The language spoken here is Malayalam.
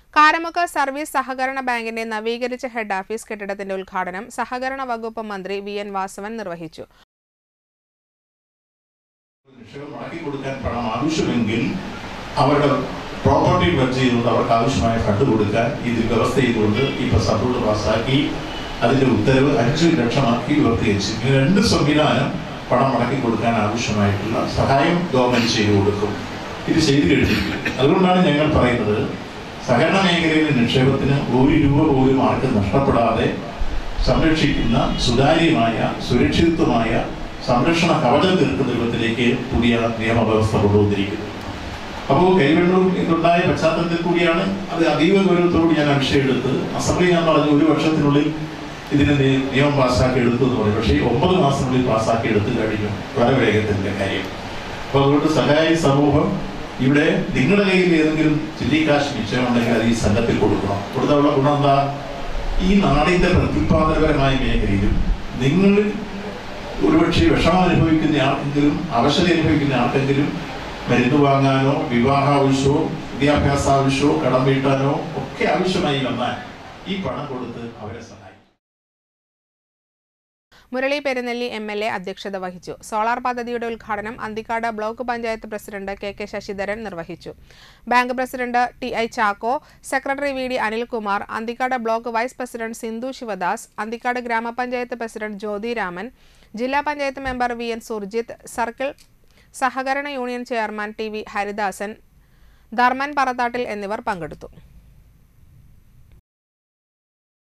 കാരമുക്ക് സർവീസ് സഹകരണ ബാങ്കിന്റെ നവീകരിച്ച ഹെഡ് ഓഫീസ് കെട്ടിടത്തിന്റെ ഉദ്ഘാടനം സഹകരണ വകുപ്പ് മന്ത്രി വി എൻ വാസവൻ നിർവഹിച്ചു നിക്ഷേപം മടക്കി കൊടുക്കാൻ പണം ആവശ്യമെങ്കിൽ അവരുടെ പ്രോപ്പർട്ടി വെച്ച് ചെയ്തുകൊണ്ട് അവർക്ക് ആവശ്യമായ ഫണ്ട് കൊടുക്കാൻ ഇത് വ്യവസ്ഥ ചെയ്തുകൊണ്ട് ഇപ്പൊ സബ്രൂഡ് പാസ്സാക്കി അതിന്റെ ഉത്തരവ് അഞ്ച് ലക്ഷമാക്കി വിവർത്തീകരിച്ചു ഈ രണ്ട് സംവിധാനം പണം മടക്കി കൊടുക്കാൻ ആവശ്യമായിട്ടുള്ള സഹായം ഗവൺമെന്റ് ചെയ്തു കൊടുക്കും ഇത് ചെയ്തു കഴിഞ്ഞിരിക്കും അതുകൊണ്ടാണ് ഞങ്ങൾ പറയുന്നത് സഹകരണ മേഖലയിലെ നിക്ഷേപത്തിന് ഒരു രൂപ പോലും ആർക്കും നഷ്ടപ്പെടാതെ സംരക്ഷിക്കുന്ന സുതാര്യമായ സുരക്ഷിതത്വമായ സംരക്ഷണ കവചം തീർക്കുന്ന രൂപത്തിലേക്ക് പുതിയ നിയമവ്യവസ്ഥ കൊണ്ടുവന്നിരിക്കുന്നത് അപ്പോൾ കൈവെള്ളൂർ ഇതുണ്ടായ പശ്ചാത്തലത്തിൽ കൂടിയാണ് അത് അതീവ ഗൗരവത്തോട് ഞാൻ അഭിഷേകം എടുത്ത് അസംബ്ലി ഞാൻ പറഞ്ഞു ഒരു വർഷത്തിനുള്ളിൽ ഇതിന് നി- നിയമം പാസ്സാക്കി എടുത്തു എന്ന് പറയും പക്ഷേ ഈ ഒമ്പത് മാസത്തിനുള്ളിൽ പാസ്സാക്കി എടുത്തു കഴിഞ്ഞു വളരെ വേഗത്തിന്റെ കാര്യം അപ്പോൾ അതുകൊണ്ട് സഹായി സമൂഹം ഇവിടെ നിങ്ങളുടെ കയ്യിൽ ഏതെങ്കിലും ചില്ലിക്കാശ് മിച്ചമുണ്ടെങ്കിൽ അത് ഈ സംഘത്തിൽ കൊടുക്കണം കൊടുത്തുള്ള ഗുണം എന്താ ഈ നാടിന്റെ പ്രത്യുത്പാദനപരമായ മേഖലയിലും നിങ്ങൾ ഒരുപക്ഷെ വിഷമം അനുഭവിക്കുന്ന ആർക്കെങ്കിലും അവശത അനുഭവിക്കുന്ന ആർക്കെങ്കിലും മരുന്ന് വാങ്ങാനോ വിവാഹ ആവശ്യമോ വിദ്യാഭ്യാസ ആവശ്യമോ കടം വീട്ടാനോ ഒക്കെ ആവശ്യമായി വന്നാൽ ഈ പണം കൊടുത്ത് അവരെ സഹായിക്കും Murali Perunelli M L A അധ്യക്ഷത വഹിച്ചു സോളാർ പദ്ധതിയുടെ ഉദ്ഘാടനം Anthikkad block panchayat president K K Sasidharan നിർവഹിച്ചു bank president T I Chacko secretary V D Anilkumar Anthikkad block vice president Sindhu Sivadas Anthikkad ഗ്രാമപഞ്ചായത്ത് പ്രസിഡന്റ് ജ്യോതി രാമൻ ജില്ലാ panchayat member V N Surjith circle സഹകരണ union chairman T V Haridasan Dharman Parathattil എന്നിവർ പങ്കെടുത്തു